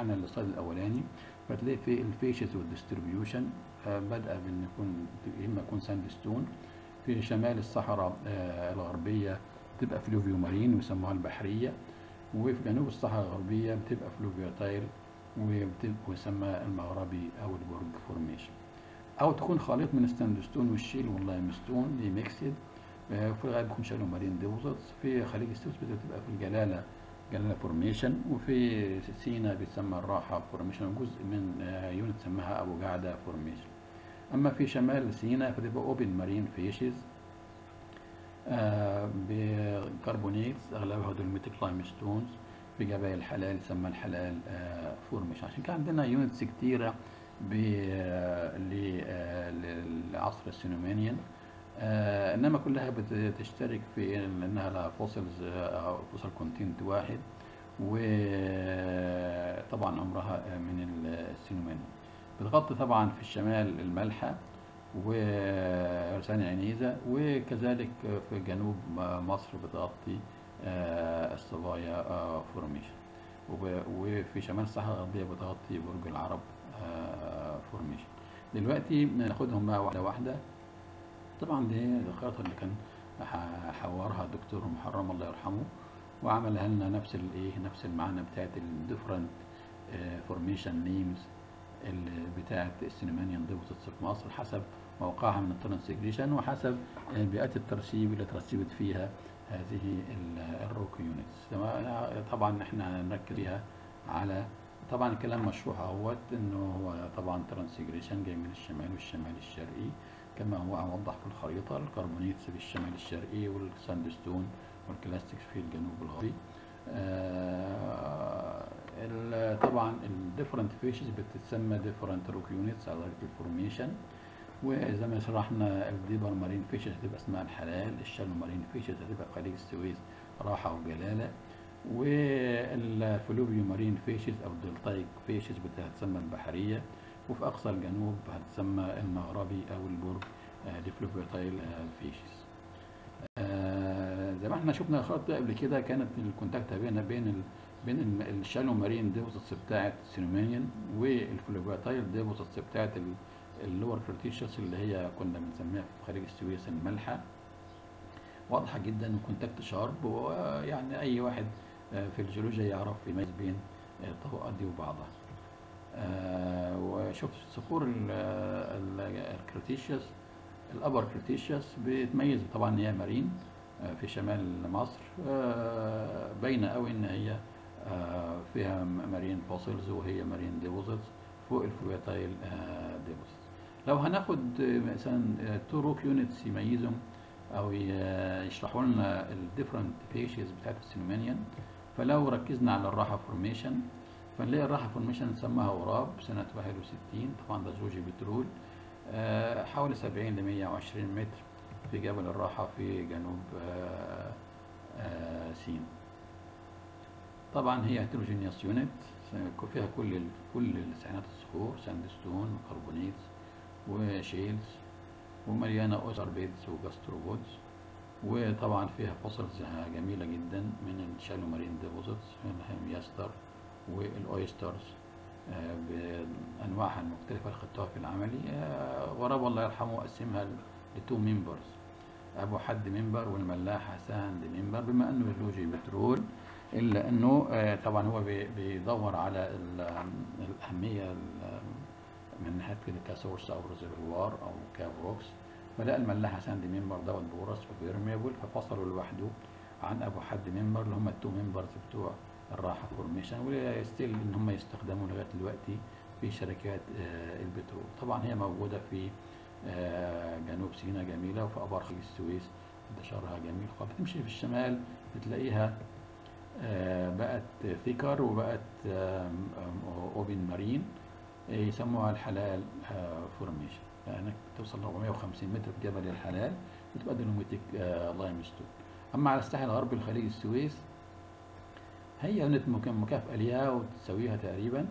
رجعنا للسلايد الاولاني فتلاقي في الفيشز والديستريبيوشن بدأ بان يكون يا اما يكون ساند ستون في شمال الصحراء آه، الغربيه بتبقى فلوفيو مارين ويسموها البحريه وفي جنوب الصحراء الغربيه بتبقى فلوفيوتايل وبتبقى ويسمى المغربي او البرج فورميشن او تكون خليط من الساندستون والشيل واللايمستون دي ميكسد آه، في الغالب بيكون شالو مارين ديبوزيتس في خليج السويس بتبقى في الجلاله جلاله فورميشن وفي سينا بيتسمى الراحه فورميشن وجزء من آه، يونت سماها ابو جعده فورميشن اما في شمال سينا فتبقى اوبن مارين فيشز آه بكربونيتس اغلبها دولميتيك لايمستونز في جبال الحلال يسمى الحلال آه فورميشن عشان كده عندنا يونتس كتيره ب آه، ل- آه، للعصر السينومانيان آه انما كلها بتشترك في إن- انها لها فوسلز او فوسل كونتينت واحد وطبعا عمرها من السينومانيان بتغطي طبعا في الشمال الملحة ولسان عنيزة وكذلك في جنوب مصر بتغطي آه، الصبايا آه، فورميشن وب- وفي شمال الصحراء الغربية بتغطي برج العرب آه، فورميشن دلوقتي ناخدهم بقى واحدة واحدة طبعا دي الخريطة اللي كان ح- حورها الدكتور محرم الله يرحمه وعملها لنا نفس الايه نفس المعنى بتاعت الديفرنت فورميشن نيمز بتاعت السينمانيان ديبوزيتس في مصر حسب موقعها من الترانسجريشن وحسب آه، بيئات الترسيب اللي ترسبت فيها هذه ال- الروك يونتس طبعا احنا هنركز فيها على طبعا الكلام مشروح اهوت انه هو طبعا ترانسجريشن جاي من الشمال والشمال الشرقي كما هو موضح في الخريطة الكربونيتس في الشمال الشرقي والساندستون والكلاستيكس في الجنوب الغربي آه، ال- طبعا الديفرنت فيشز بتتسمى ديفرنت روك يونتس على درجة الفورميشن وزي ما شرحنا الديبر مارين فيشز هتبقى اسمها الحلال الشالو مارين فيشز هتبقى خليج السويس راحة وجلالة والفلوفيو مارين فيشز او الدلتايك فيشز هتسمى البحرية وفي اقصى الجنوب هتسمى المغربي او البرج ديفلوفيوتايل فيشز آه، زي ما احنا شفنا الخط ده قبل كده كانت الكونتاكت بين بين ال بين الم- الشالو مارين ديبوزيتس بتاعت السينومانيان والفلوفيوتايل ديبوزيتس بتاعت ال- اللور كريتيشس اللي هي كنا بنسميها في خليج السويس المالحه واضحه جدا وكونتاكت شارب ويعني اي واحد آه، في الجيولوجيا يعرف يميز بين آه، الطبقات دي وبعضها آه، وشوف صخور ال- ال- الكريتيشيوس الابر كريتيشيوس بتميز طبعا ان هي مارين آه، في شمال مصر آه، باينه قوي ان هي آه، فيها مارين فوسيلز وهي مارين ديبوزيتس فوق الفلويتايل ديبوزيتس لو هناخد آه، مثلا تو روك يونتس يميزهم او ي- يشرحوا لنا الديفرنت فيشيز بتاعت السينومانيان فلو ركزنا على الراحه فورميشن فنلاقي الراحه فورميشن سماها غراب سنه 61 طبعا ده زوجي بترول آه، حوالي 70 ل 120 متر في جبل الراحه في جنوب آه، آه، سيناء طبعا هي هيتروجينيوس يونت فيها كل ال- كل سعينات الصخور ساندستون وكربونيتس وشيلز ومليانه اوسر بيدز وجاستروبودز وطبعا فيها فوسلز جميله جدا من الشالو مارين ديبوزيتس الهيمياستر والاويسترز آه، بانواعها المختلفه اللي خدتوها في العملي آه، غراب الله يرحمه قسمها لتو ممبرز ابو حد منبر والملاحه ساند منبر بما انه جيولوجي بترول الا انه آه، طبعا هو بي- بيدور على ال- الاهميه ال- من ناحيه كده كسورس او ريزرفوار او كابروكس فلقى الملاحه ساند منبر دوت بورس وبيرميبل ففصلوا لوحده عن ابو حد منبر اللي هم التو ممبرز بتوع الراحه فورميشن وستيل ان هم يستخدموا لغايه دلوقتي في شركات آه، البترول طبعا هي موجوده في آه، جنوب سيناء جميله وفي ابار خليج السويس انتشارها جميل خالص تمشي في الشمال بتلاقيها آه، بقت ثيكر وبقت اوبن مارين يسموها الحلال فورميشن لانك توصل ل 450 متر في جبل الحلال بتبقى دينوميتيك لايمستون اما على الساحل الغربي لخليج السويس هي يونت مك- مكافأة ليها وتساويها تقريبا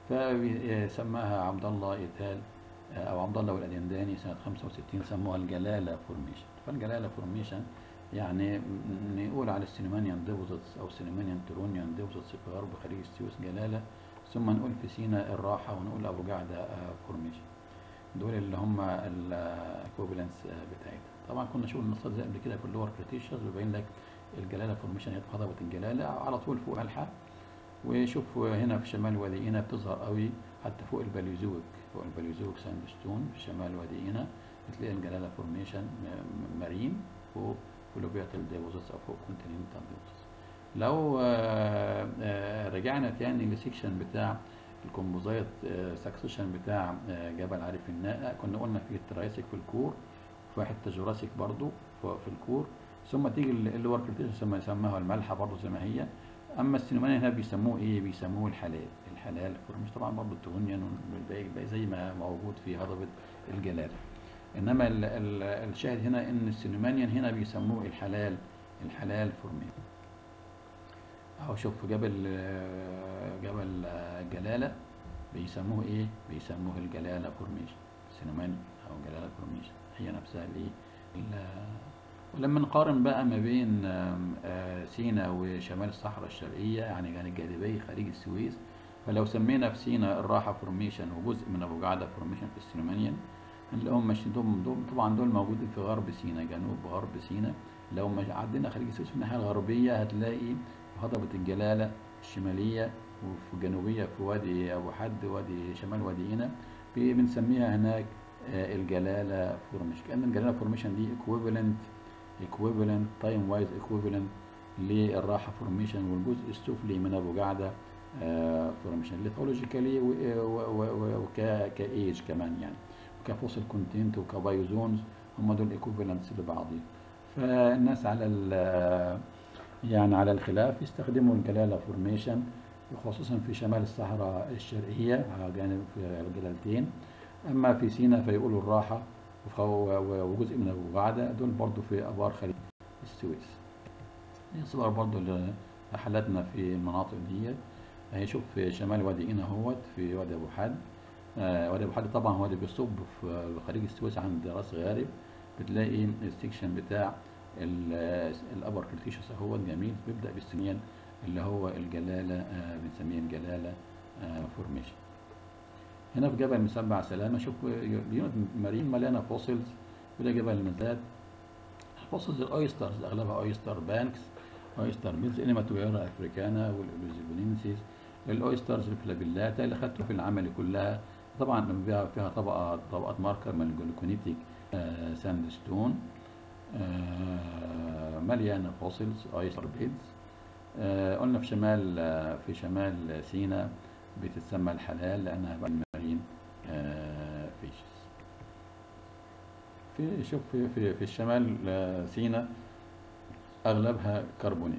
فسماها عبد الله ايتال آه، او عبد الله والادنداني سنه 65 سموها الجلاله فورميشن فالجلاله فورميشن يعني م- نقول على السينمانيان ديبوزيتس او السينمانيان ترونيان ديبوزيتس في غرب خليج السويس جلاله ثم نقول في سينا الراحة ونقول أبو جعدة فورميشن دول اللي هم الاكوبلنس بتاعتها طبعا كنا شغل النصات زي قبل كده في اللور كريتيشنز بيبين لك الجلاله فورميشن هي هضبه الجلاله على طول فوق الحاء وشوف هنا في شمال وادي اينا بتظهر قوي حتى فوق الباليزوك فوق الباليزوك ساندستون في شمال وادي اينا بتلاقي الجلاله فورميشن مارين فوق فلوبياتال ديبوزيتس او فوق كونتيننتال ديبوزيتس لو آه، آه، رجعنا تاني للسيكشن بتاع الكومبوزايت سكسيشن بتاع آه، جبل عارف الناقة كنا قلنا في الترايسك في الكور في حته جوراسيك برضو في في الكور ثم تيجي اللي هو ثم يسموها الملحه برضو زي ما هي اما السينمانيا هنا بيسموه ايه بيسموه الحلال الحلال مش طبعا برضو التونيان والباقي زي ما موجود في هضبه الجلاله انما ال ال الشاهد هنا ان السينمانيان هنا بيسموه الحلال الحلال فورميشن اهو شوف جبل آه، جبل آه، جلاله بيسموه ايه بيسموه الجلاله فورميشن سينماني او جلاله فورميشن هي نفسها الايه ال- ولما نقارن بقى ما بين آم، آه، سينا وشمال الصحراء الشرقيه يعني يعني الجاذبيه خليج السويس فلو سمينا في سينا الراحه فورميشن وجزء من ابو جعده فورميشن في السينمانيان هنلاقيهم ماشيين دول, دول طبعا دول موجودين في غرب سينا جنوب غرب سينا لو مش عدينا خليج السويس في الناحيه الغربيه هتلاقي هضبه الجلاله الشماليه وفي جنوبيه في وادي ابو حد وادي شمال وادي اينا بي- بنسميها هناك آه، الجلاله فورميشن كان الجلاله فورميشن دي ايكويفالنت ايكويفالنت تايم وايز ايكويفالنت للراحه فورميشن والجزء السفلي من ابو جعده فورميشن ليثولوجيكالي وكايج كمان يعني وكفوسل كونتنت وكبايوزونز هم دول ايكوفالنتس لبعضهم فالناس على ال- يعني على الخلاف يستخدموا الجلاله فورميشن وخصوصا في شمال الصحراء الشرقيه على جانب في الجلالتين اما في سيناء فيقولوا الراحه وف- و- وجزء من ابو جعده دول برضو في ابار خليج السويس دي صور برضو لحالاتنا في المناطق ديت اهي شوف في شمال وادي اينا اهوت في وادي ابو حد آه وادي ابو حد طبعا وادي بيصب في خليج السويس عند راس غارب بتلاقي السكشن بتاع ال- الابر كريتيشوس اهوت جميل بيبدا بالسنين اللي هو الجلاله آه بنسميه الجلاله آه فورميشن هنا في جبل مسبع سلامه شوف ديونت مارين مليانه فوسيلز وده جبل مزاد فوسيلز الاويسترز اغلبها اويستر بانكس اويستر ميلز انيماتويرا افريكانا والاوزيبونينسيس الاويسترز الفلابيلاتا اللي خدته في العمل كلها طبعا فيها فيها طبقه طبقات ماركر من الجلوكونيتيك آه ساند ستون آه مليانه فوسيلز اويستر بيدز آه قلنا في شمال آه في شمال سيناء بتتسمى الحلال لانها بقى المارين آه فيشز في شوف في في, في الشمال آه، سيناء اغلبها كربونات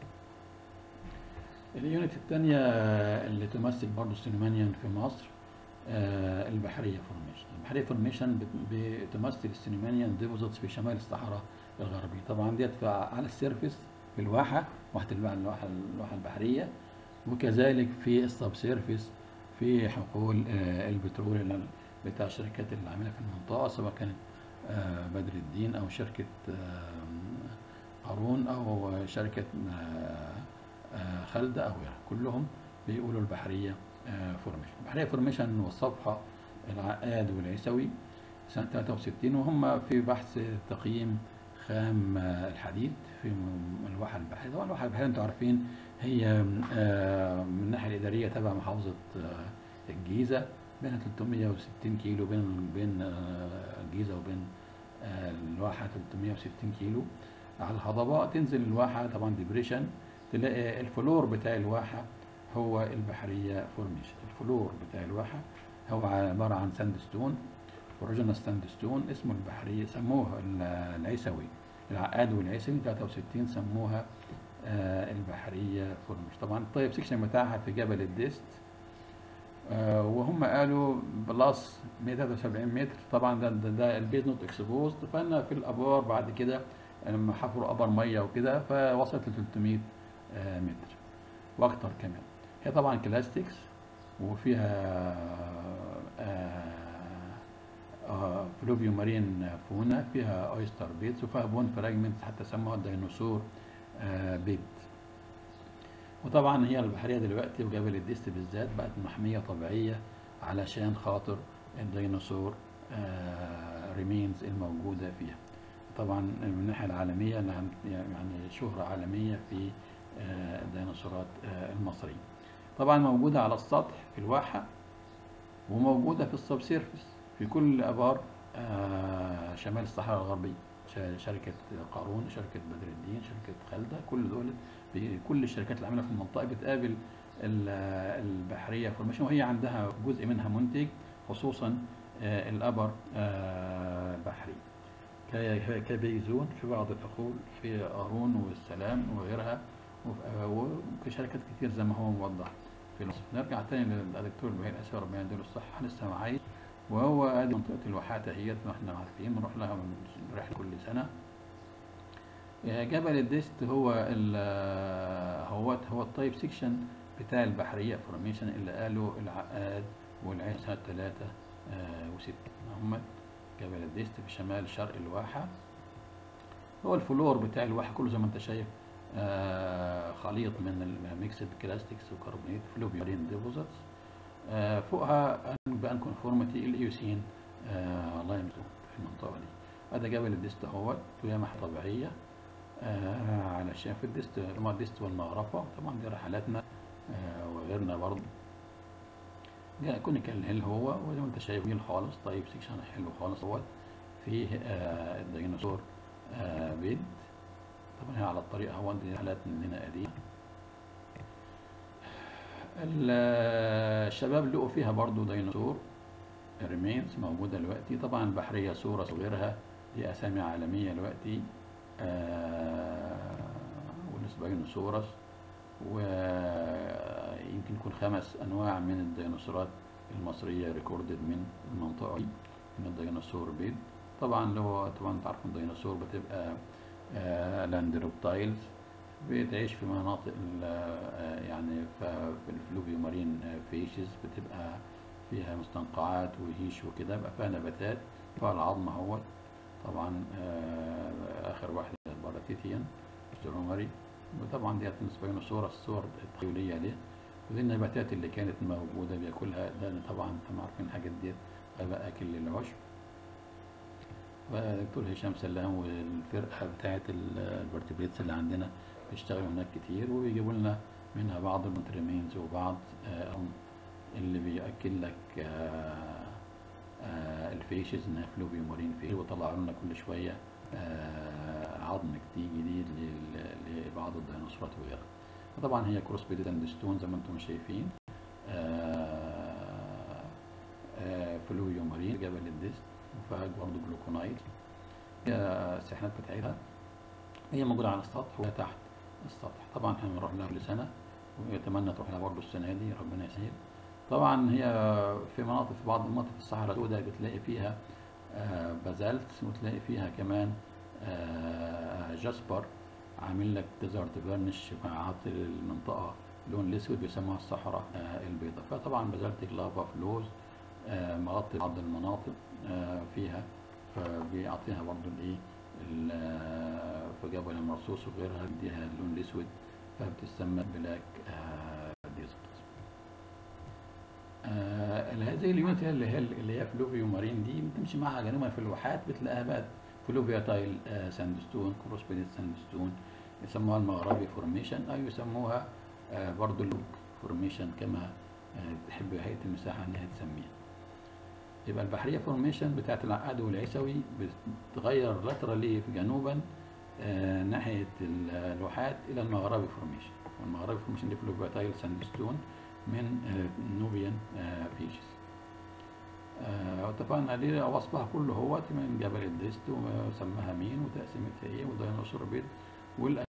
اليونت الثانية اللي تمثل برضه السينمانيان في مصر آه، البحرية فورميشن البحرية فورميشن بت- بتمثل السينمانيان ديبوزيتس في شمال الصحراء الغربية طبعا ديت في- على السيرفس في الواحة واحة البحر الواحة الواحة البحرية وكذلك في السب سيرفيس في حقول آه، البترول اللي- بتاع الشركات اللي عاملة في المنطقة سواء كانت آه، بدر الدين أو شركة آه، قارون أو شركة آه، آه، خالدة أو غيرها كلهم بيقولوا البحرية آه، فورميشن البحرية فورميشن وصفها العقاد والعيسوي سنة 63 وهم في بحث تقييم خام آه، الحديد في م- الواحة البحرية طبعا الواحة البحرية انتوا عارفين هي آه، من الناحية الإدارية تبع محافظة آه، الجيزة بين 360 كيلو بين بين آه، الجيزة وبين آه، الواحة 360 كيلو على الهضبة تنزل الواحة طبعا ديبريشن تلاقي الفلور بتاع الواحة هو البحرية فورميشن الفلور بتاع الواحة هو عبارة عن ساند ستون اوريجينال ساند ستون اسمه البحرية سموه ال- العيسوي العقاد والعيسوي 63 سموها آه، البحرية فورميشن طبعا الطيب سيكشن بتاعها في جبل الديست آه، وهم قالوا بلس 173 متر طبعا ده ده, ده البيت نوت اكسبوزد فانا في الابار بعد كده لما حفروا ابار ميه وكده فوصلت ل 300 آه، متر واكتر كمان هي طبعا كلاستكس وفيها فلوفيو مارين فونا فيها اويستر بيتس وفيها بون فراجمنتس حتى سموها الديناصور آه، بيت وطبعا هي البحرية دلوقتي وجبل الديست بالذات بقت محمية طبيعية علشان خاطر الديناصور ريمينز الموجودة فيها طبعا من الناحية العالمية لها يعني شهرة عالمية في آه، الديناصورات آه، المصرية طبعا موجودة على السطح في الواحة وموجودة في السب سيرفيس في كل آبار آه، شمال الصحراء الغربية ش- شركة قارون شركة بدر الدين شركة خالدة كل دول ب- كل الشركات اللي عاملة في المنطقة بتقابل ال- البحرية فورميشن وهي عندها جزء منها منتج خصوصا آه، الأبر آه، البحري ك- كبيزون في بعض الحقول في قارون والسلام وغيرها وف- وشركات كتير زي ما هو موضح في الوصف نرجع تاني للدكتور الوهيد اسف ربنا يديله الصحة لسه عايش وهو ادي منطقة الواحات اهيت ما احنا عارفين بنروح لها من رحلة كل سنة آه، جبل الديست هو ال هو هو الطيب سيكشن بتاع البحرية فورميشن اللي قالوا العقاد والعين سنة ثلاثة وستة هم جبل الديست في شمال شرق الواحة هو الفلور بتاع الواحة كله زي ما انت شايف آه، خليط من الميكسد كلاستكس وكربونات فلوفيولين ديبوزيتس آه، فوقها بان كونفورميتي الايوسين لايم في المنطقه دي هذا جبل الديست اهوت ويامح طبيعيه آه، علشان في الديست ما الديست والمغرفه طبعا دي رحلاتنا آه، وغيرنا برضه جاء كونيكال هيل هو وزي ما انت شايف جميل خالص طيب سيكشن حلو خالص اهوت فيه آه، الديناصور آه، بيد طبعا هي على الطريق هو دي رحلات مننا قديمه ال- الشباب لقوا فيها برضو ديناصور ريمينز موجودة دلوقتي طبعا البحرية سورس وغيرها دي أسامي عالمية دلوقتي آه والسباينوسورس ويمكن يكون خمس أنواع من الديناصورات المصرية ريكوردد من المنطقة دي من الديناصور بيض طبعا لو طبعا انت عارفين الديناصور بتبقى آه لاند ريبتايلز بتعيش في مناطق ال- آه، يعني ف- في الفلوفيو مارين فيشز بتبقى فيها مستنقعات وهيش وكده بقى فيها نباتات فيها العظم اهوت طبعا آه، اخر واحده باراتيتيان ستروماري وطبعا ديت بالنسبه لنا صوره الصور التخيليه دي ودي النباتات اللي كانت موجوده بياكلها ده طبعا انتم عارفين الحاجات ديت غباء اكل للعشب ودكتور هشام سلام والفرقه بتاعه الفرتبريتس اللي عندنا بيشتغلوا هناك كتير وبيجيبوا لنا منها بعض المونتريمينز وبعض آه، اللي بيأكل لك آه، آه، الفيشز انها فلوفيو مارين فيش وطلعوا لنا كل شويه آه، عظم جديد جديد لل- لبعض الديناصورات وغيرها طبعا هي كروس بيد اند ستون زي ما انتم شايفين آه، آه، فلوفيو مارين جبل الديست وفيها برضه جلوكونايت هي السحنات بتاعتها هي موجودة على السطح وهي تحت السطح طبعا احنا بنروح لها كل سنة ويتمنى تروح لها برضه السنة دي ربنا يسهل طبعا هي في مناطق في بعض المناطق في الصحراء السوداء بتلاقي فيها آه، بازالت وتلاقي فيها كمان آه، جاسبر عامل لك ديزرت فيرنش عاطي المنطقة لون الاسود بيسموها الصحراء آه، البيضاء فطبعا بازالتيك لافا فلوز آه، مغطي بعض المناطق آه، فيها فبيعطيها برضو الايه ال- آه، في جبل المرصوص وغيرها بيديها اللون الاسود فبتسمى بلاك ديزرت آه هذه اليونت اللي هي اللي هي فلوفيو مارين دي بتمشي معها جنوبا في الواحات بتلاقيها بقى فلوفيا تايل آه ساندستون كروسبيدت ساندستون يسموها المغربي فورميشن او يسموها آه برضو اللوك فورميشن كما آه تحب هيئه المساحه انها تسميها يبقى البحريه فورميشن بتاعت العقاد والعيسوي بتتغير لاترالي في جنوبا آه ناحيه ال- الواحات الى المغربي فورميشن والمغربي فورميشن دي فلوفيا تايل ساندستون من آه، نوبيان آه، فيشز آه، واتفقنا عليه وصفها كله هو من جبل الديست وسماها مين وتقسيمتها ايه وديناصور بيض والأ-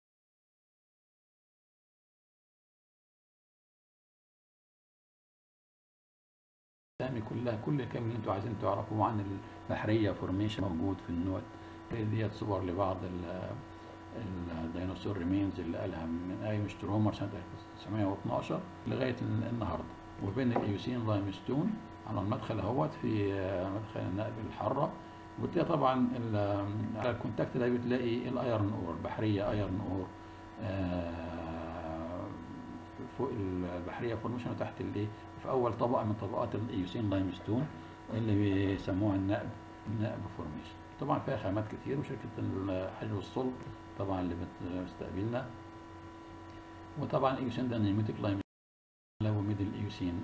الاسامي كلها كل الكلام اللي انتوا عايزين تعرفوه عن البحريه فورميشن موجود في النوت ديت صور لبعض ال- الديناصور ريمينز اللي قالها من ايام شترومر سنه 1912 لغايه النهارده وبين الايوسين لايمستون على المدخل اهوت في آه، مدخل النقب الحاره وبتلاقي طبعا ال- على الكونتاكت ده بتلاقي الايرن اور بحريه ايرن اور آه، فوق البحريه فورميشن وتحت الايه في اول طبقه من طبقات الايوسين لايمستون اللي بيسموها النقب النقب فورميشن طبعا فيها خامات كتير وشركه الحجر والصلب طبعا اللي بتستقبلنا وطبعا ايوسين ده نيمتيك لايمستون لو ميدل ايوسين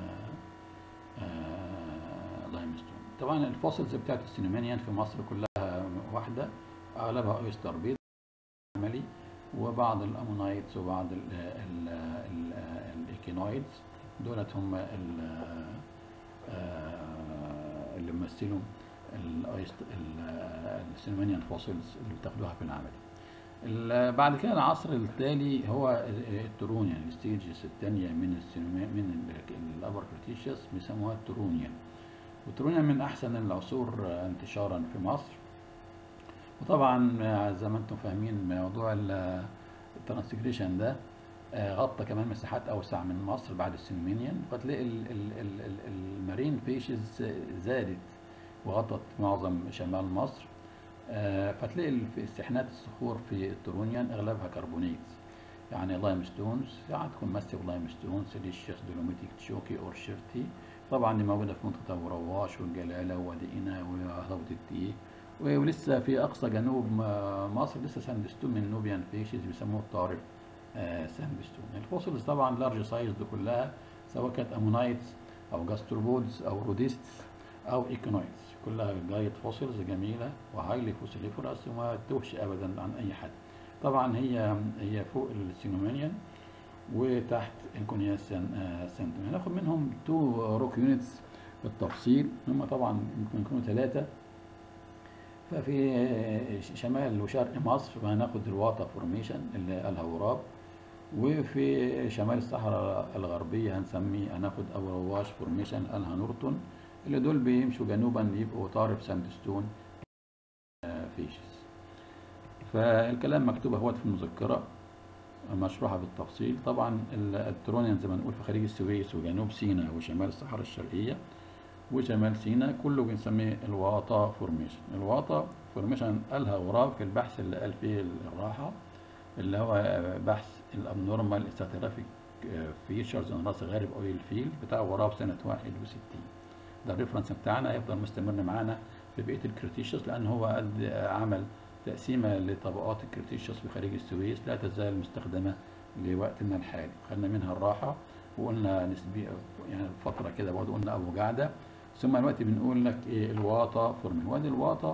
لايمستون طبعا الفوسلز بتاعت السينومانيان في مصر كلها واحده اغلبها اويستر بيض عملي وبعض الامونايتس وبعض الايكينويدز دولت هم اللي بيمثلوا السينوانيان فوسلز اللي بتاخدوها في العملي بعد كده العصر التالي هو الترونيان الستيجز الثانيه من السينما من الابر كريتيشيوس بيسموها الترونيان والترونيان من احسن العصور انتشارا في مصر وطبعا زي ما انتم فاهمين موضوع الترانسجريشن ده غطى كمان مساحات اوسع من مصر بعد السينومينيان فتلاقي المارين فيشز زادت وغطت معظم شمال مصر فتلاقي في استحنات الصخور في الترونيان اغلبها كربونيتس يعني لايم ستونز يعني تكون ماستيف لايم ستون سيليشيوس دولوميتيك تشوكي اور شيرتي طبعا دي موجوده في منطقه ابو رواش والجلاله ووادي قنا وهضبه التيه ولسه في اقصى جنوب مصر لسه ساندستون من نوبيان فيشز بيسموه الطارب ساندستون الفوسلز طبعا لارج سايز دي كلها سواء كانت امونايتس او جاستروبودز او روديستس او ايكونويدز كلها جاية فوسلز جميله وهايلي فوسيليفورس وما توهش ابدا عن اي حد طبعا هي هي فوق السينومانيان وتحت الكونياسيان سنتون هناخد منهم تو روك يونتس بالتفصيل هم طبعا ممكن يكونوا ثلاثه ففي شمال وشرق مصر هناخد الواطا فورميشن اللي قالها غراب وفي شمال الصحراء الغربية هنسميه هناخد أبو رواش فورميشن قالها نورتون اللي دول بيمشوا جنوبا يبقوا طارب ساندستون فيشز فالكلام مكتوب اهوت في المذكرة مشروحة بالتفصيل طبعا الترونيان زي ما نقول في خليج السويس وجنوب سيناء وشمال الصحراء الشرقية وشمال سيناء كله بنسميه الواطا فورميشن الواطا فورميشن قالها غراب في البحث اللي قال فيه الراحة اللي هو بحث الابنورمال استراتيجرافيك فيتشرز ان راس غارب اويل فيلد بتاع غراب سنة 61 ده الريفرنس بتاعنا هيفضل مستمر معانا في بقية الكريتيشيوس لأن هو قد عمل تقسيمة لطبقات الكريتيشيوس في خليج السويس لا تزال مستخدمة لوقتنا الحالي خدنا منها الراحة وقلنا نسبي يعني فترة كده برضه قلنا أبو جعدة ثم دلوقتي بنقول لك ايه الواطا فورمين وادي الواطا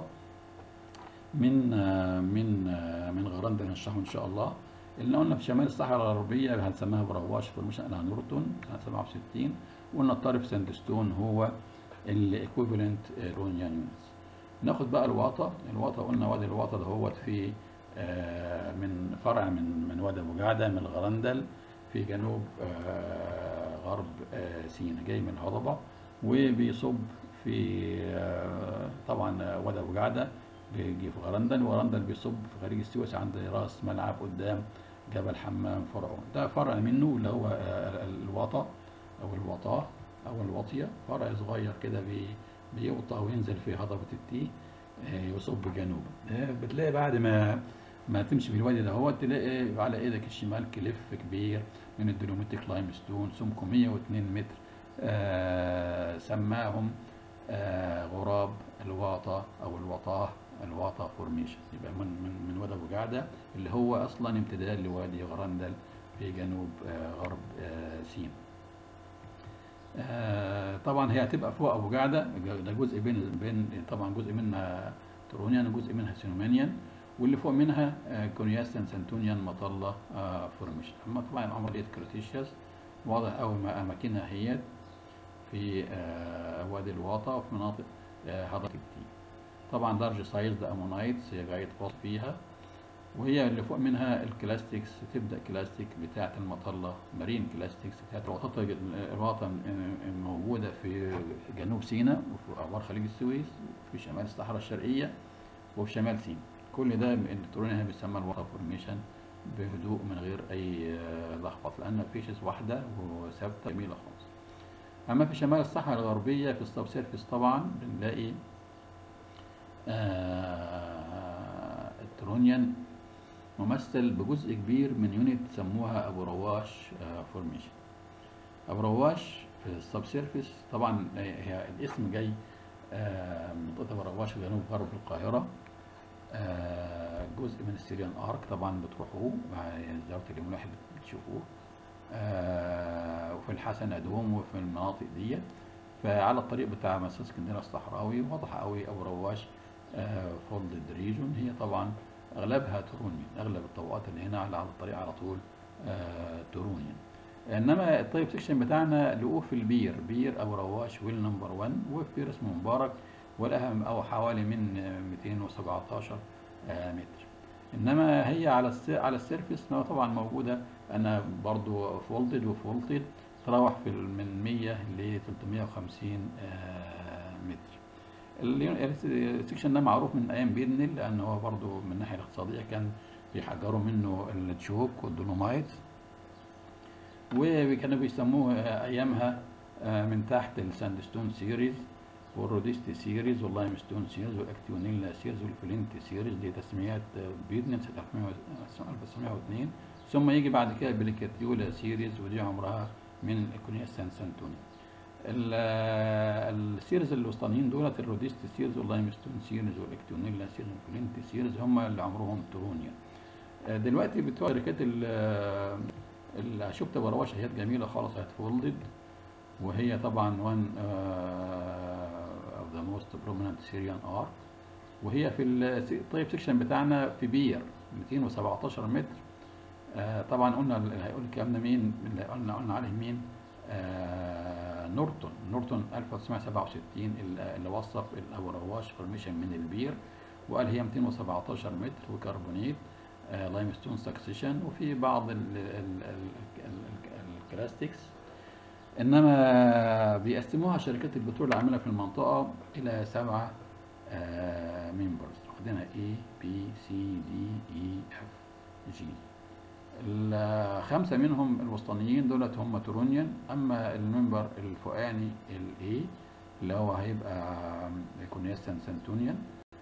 من من من غران بنشرحه ان شاء الله اللي قلنا في شمال الصحراء الغربيه هنسميها برواش فورميشن قالها نورتون سنه 67 وقلنا الطارف ساندستون هو الايكويفالنت رونيان يونتس ناخد بقى الواطا الواطا قلنا وادي الواطا ده هو في من فرع من من وادي ابو جعده من الغرندل في جنوب غرب سينا جاي من الهضبه وبيصب في طبعا وادي ابو جعده بيجي في غرندل وغرندل بيصب في خليج السويس عند راس ملعب قدام جبل حمام فرعون ده فرع منه اللي هو الوطا او الوطاه او الوطيه فرع صغير كده بي بيوطى وينزل في هضبه التي يصب جنوبا بتلاقي بعد ما ما تمشي في الوادي ده هو تلاقي على ايدك الشمال كليف كبير من الدولوميتيك لايم ستون سمكه 102 متر آه سماهم آه غراب الواطة أو الوطاه الواطة فورميشن يبقى من من من وادي أبو جعدة اللي هو أصلا امتداد لوادي غرندل في جنوب آه غرب سينا. طبعا هي هتبقى فوق أبو جعدة ده جزء بين بين طبعا جزء منها ترونيان وجزء منها سينومانيان واللي فوق منها كونياستن سنتونيان مطلة فورميشن أما طبعا عملية كريتيشيوس واضح أوي ما أماكنها هي في وادي الواطا وفي مناطق هضبة التين طبعا درج سايز ده امونايتس هي جاية فاص فيها وهي اللي فوق منها الكلاستيكس تبدا كلاستيك بتاعه المطله مارين كلاستيكس بتاعه الوطاطه الوطا موجوده في جنوب سيناء وفي اعوار خليج السويس وفي شمال الصحراء الشرقيه وفي شمال سيناء كل ده الالكترونيا بيسمى الوطا فورميشن بهدوء من غير اي لخبط لان فيشز واحده وثابته جميله خالص اما في شمال الصحراء الغربيه في السب سيرفيس طبعا بنلاقي آه الترونيان ممثل بجزء كبير من يونت سموها ابو رواش فورميشن ابو رواش في السب سيرفيس طبعا هي الاسم جاي آه، من منطقه ابو رواش في جنوب غرب القاهره آه، جزء من السيريان ارك طبعا بتروحوه مع زاويه اليوم الواحد بتشوفوه آه، وفي الحسن ادوم وفي المناطق دي فعلى الطريق بتاع مسجد اسكندريه الصحراوي واضحه قوي ابو رواش فولدد ريجون هي طبعا اغلبها ترونيان اغلب الطبقات اللي هنا على على الطريق على طول آه، ترونيان انما الطيب سيكشن بتاعنا لقوه في البير بير ابو رواش ويل نمبر 1 وفي بير اسمه مبارك ولها او حوالي من آه، 217 آه، متر انما هي على الس- على السيرفيس إنها طبعا موجوده انا برضو فولتد وفولتد تراوح في ال- من 100 ل 350 آه، متر السكشن ده معروف من ايام بيرنل لان هو برضو من الناحيه الاقتصاديه كان بيحجروا منه التشوك والدولومايت وكانوا بيسموه آه، ايامها آه، من تحت الساندستون سيريز والروديست سيريز واللايمستون سيريز والاكتيونيلا سيريز والفلنت سيريز دي تسميات آه، بيرنل سنه 1902 ثم يجي بعد كده بليكاتيولا سيريز ودي عمرها من الايكونيا سان سانتوني ال- السيريز الوسطانيين دولت الروديست سيريز واللايمستون سيريز والاكتيونيلا سيريز والفلنت سيريز هم اللي عمرهم ترونيا آه، دلوقتي بتوع شركات ال- ال- شفت برواش اهيت جميله خالص اهيت فولدد وهي طبعا وان اوف ذا موست بروميننت سيريان ارت وهي في الطيب سيكشن بتاعنا في بير 217 متر آه، طبعا قلنا اللي هيقول الكلام ده مين اللي قلنا قلنا عليه مين آه، نورتون نورتون 1967 اللي اللي وصف الابو رواش فورميشن من البير وقال هي 217 متر وكربونيت آه، لايمستون سكسيشن وفي بعض ال- ال- ال- ال- الكلاستكس انما بيقسموها شركات البترول العامله في المنطقه الى سبعه ممبرز واخدينها A B C D E F G الخمسة منهم الوسطانيين دولت هم تورونيان أما المنبر الفوقاني ال A اللي هو هيبقى كونيستان سانتونيان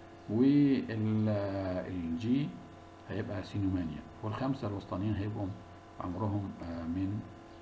والجي هيبقى سينومانيا والخمسة الوسطانيين هيبقوا عمرهم آه، من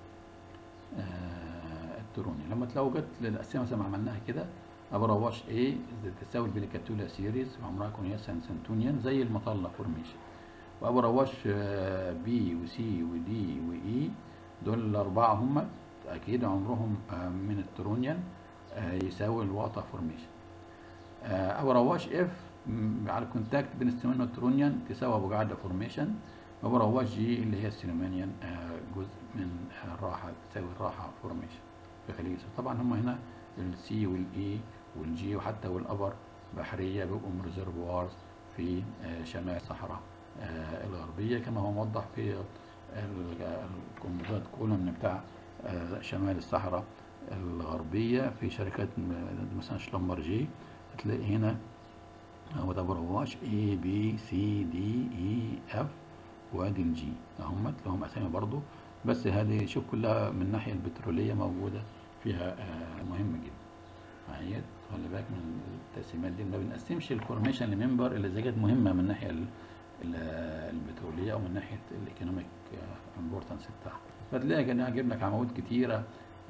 آه، التروني لما تلاقوا جت للأسئلة مثلا ما عملناها كده أبو رواش A تساوي البليكاتولا سيريز وعمرها كونيستان سانتونيان زي المطلة فورميشن وابو رواش آه، بي وسي ودي واي دول الاربعه هم اكيد عمرهم آه، من الترونيان آه، يساوي الواتا فورميشن آه، ابو رواش اف م- على الكونتاكت بين السينومان والترونيان تساوي ابو قاعده فورميشن ابو رواش جي اللي هي السينومانيان آه، جزء من الراحه تساوي الراحه فورميشن في خليج السويس. طبعا هم هنا السي والاي والجي وحتى والابر بحريه بيبقوا ريزرفوارز في آه، شمال الصحراء آه، الغربيه كما هو موضح في ال- الكومبوزات كولوم بتاع آه، شمال الصحراء الغربيه في شركات م- مثلا شلمبرجي هتلاقي هنا هو ده برواش A B C D E F وادي الجي هم لهم اسامي برضو بس هذه شوف كلها من الناحيه البتروليه موجوده فيها آه، مهمه جدا معايا خلي بالك من التقسيمات دي ما بنقسمش الفورميشن لممبر اللي زي كانت مهمه من الناحيه ال- ال- البتروليه او من ناحيه الايكونوميك امبورتنس بتاعها فتلاقي كان هجيب لك عواميد كتيره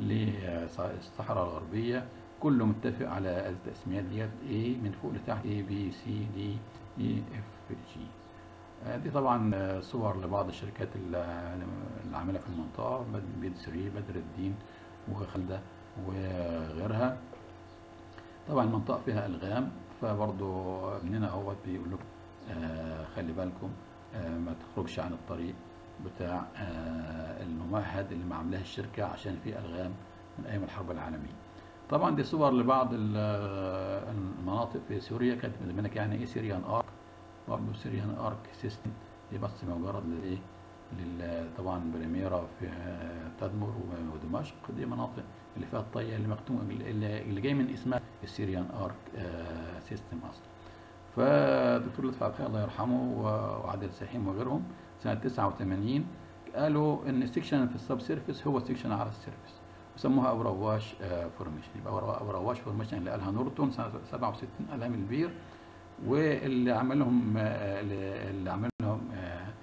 للصحراء الغربيه كله متفق على التقسيمات ديت A من فوق لتحت A B C D E F G آه، دي طبعا آه، صور لبعض الشركات اللي اللي عامله في المنطقه بد- بيد 3 بدر الدين وخلده وغيرها طبعا المنطقه فيها الغام فبرضو ابننا اهوت بيقول لكم آه خلي بالكم آه ما تخرجش عن الطريق بتاع آه الممهد اللي معاملاه الشركه عشان فيه الغام من ايام الحرب العالميه طبعا دي صور لبعض ال- المناطق في سوريا كانت بالنسبه لك يعني ايه سيريان ارك برضه سيريان ارك سيستم دي بس مجرد للايه لل- طبعا بريميرا في آه، تدمر و- ودمشق دي مناطق اللي فيها الطيه اللي مكتوم اللي, اللي جاي من اسمها السيريان ارك آه، سيستم اصلا فالدكتور لطفي عبد الخير الله يرحمه و- وعادل سحيم وغيرهم سنه 89 قالوا ان السكشن في السب سيرفيس هو السكشن على السيرفيس وسموها ابو رواش فورميشن يبقى أبو- ابو رواش فورميشن اللي قالها نورتون سنه 67 قالها من البير واللي عمل لهم آه، اللي عمل لهم آه،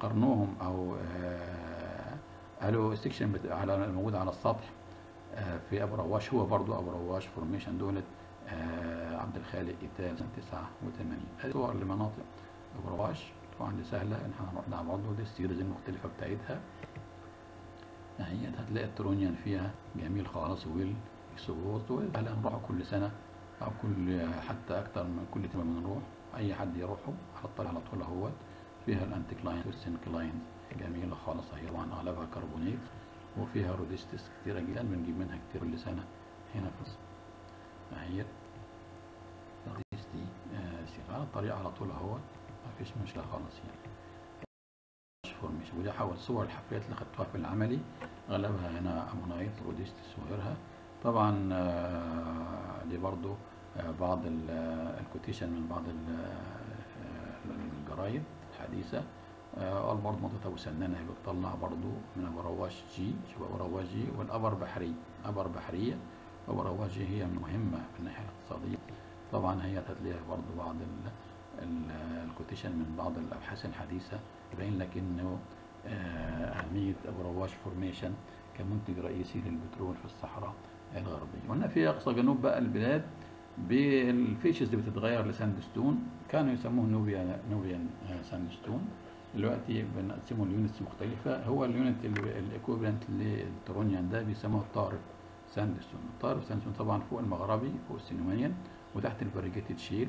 قارنوهم او آه، قالوا السكشن بت- على الموجود على السطح آه، في ابو رواش هو برضو ابو رواش فورميشن دولت آه، عبد الخالق ايتال سنه 89 هذه صور لمناطق ابو رواش طبعا دي سهله ان احنا هنروح لها برضو دي السيريز المختلفه بتاعتها هي هتلاقي الترونيان فيها جميل خالص ويل اكسبوز وهلا هنروحوا كل سنه او كل حتى اكتر من كل ترم بنروح اي حد يروحوا على الطريق على طول اهوت فيها الانتي كلاينت والسين كلاينت جميله خالص هي طبعا اغلبها كربونيت وفيها روديستس كتيره جدا بنجيب منها كتير كل سنه هنا في مصر اهي روديستي آه، سي- على الطريق على طول اهوت مفيش مشكله خالص يعني فورميشن ودي حول صور الحفريات اللي خدتوها في العملي اغلبها هنا امونايت روديستس وغيرها طبعا آه، دي برضو آه، بعض ال- آه، الكوتيشن من بعض ال- آه، الجرايد الحديثة آه، قال برضو منطقة أبو سنان هي بتطلع برضو من أبو رواش جي شبه أبو رواش جي والأبر بحرية أبر بحرية أبو رواش جي هي مهمة في الناحية الاقتصادية طبعا هي هتلاقيها برضو بعض ال- ال- الكوتيشن من بعض الأبحاث الحديثة يبين لك إنه آه، أهمية أبو رواش فورميشن كمنتج رئيسي للبترول في الصحراء الغربية وهنا في أقصى جنوب بقى البلاد بالفيشز اللي بتتغير لساندستون كانوا يسموه نوبيا نوبيان آه، ساندستون دلوقتي بنقسمه ليونتس مختلفة هو اليونت الايكوبلنت للترونيان ده بيسموه الطارف ساندستون الطارف ساندستون طبعا فوق المغربي فوق السينويان وتحت الفاريجيتد شيل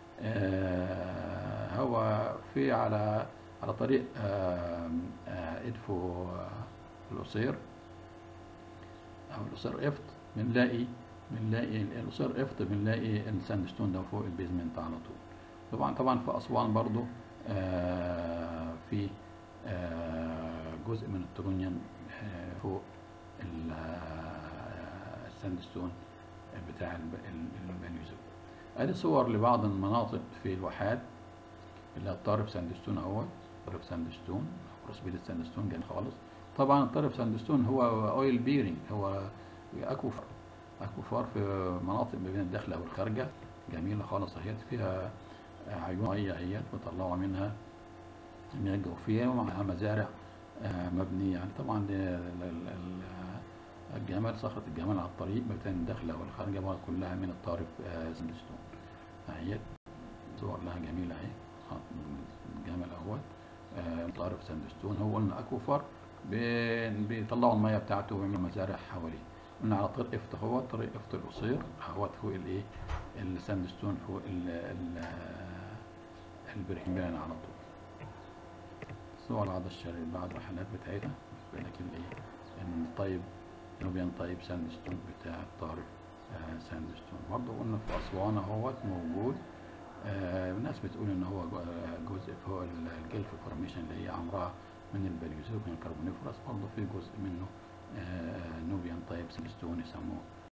آه هو في على على طريق آه آه ادفو آه القصير او القصير افت بنلاقي بنلاقي القصير افت بنلاقي الساندستون ده فوق البيزمنت على طول طبعا طبعا في اسوان برضو آه في آه جزء من الترونيان آه فوق ال- آه، الساندستون بتاع الب- ال- البنيوزو ادي صور لبعض المناطق في الواحات اللي هي الطارف ساندستون اهوت طارف ساندستون رسبيل الساندستون جميل خالص طبعا الطارف ساندستون هو اويل بيرنج هو اكوفر اكوفر في مناطق ما بين الداخله والخارجه جميله خالص اهيت فيها عيون ميه اهيت بيطلعوا منها مياه جوفيه ومعها مزارع آه، مبنيه يعني طبعا ال- ال- ال- الجمال صخره الجمال على الطريق ما بين الداخله والخارجه بقى كلها من الطارف آه، ساندستون اهيت صور لها جميله اهي خط الجمل اهوت آه، طارف ساندستون هو قلنا اكوفر بي- بيطلعوا الميه بتاعته ويعملوا مزارع حواليه قلنا على طريق افت هو طريق افت القصير اهوت فوق الايه الساندستون فوق ال ال البرحميان على طول صور بعض الشارع بعض الرحلات بتاعتها بيقول لك الايه ان الطيب نوبيان طيب ساندستون بتاع الطارف آه، ساندستون برضه قلنا في اسوان اهوت موجود آه، الناس بتقول ان هو جو- آه، جزء فوق ال- الجلف فورميشن اللي هي عمرها من البليوزوك من الكربونيفرس برضه في جزء منه آه، نوبيان طيب سيلستون يسموه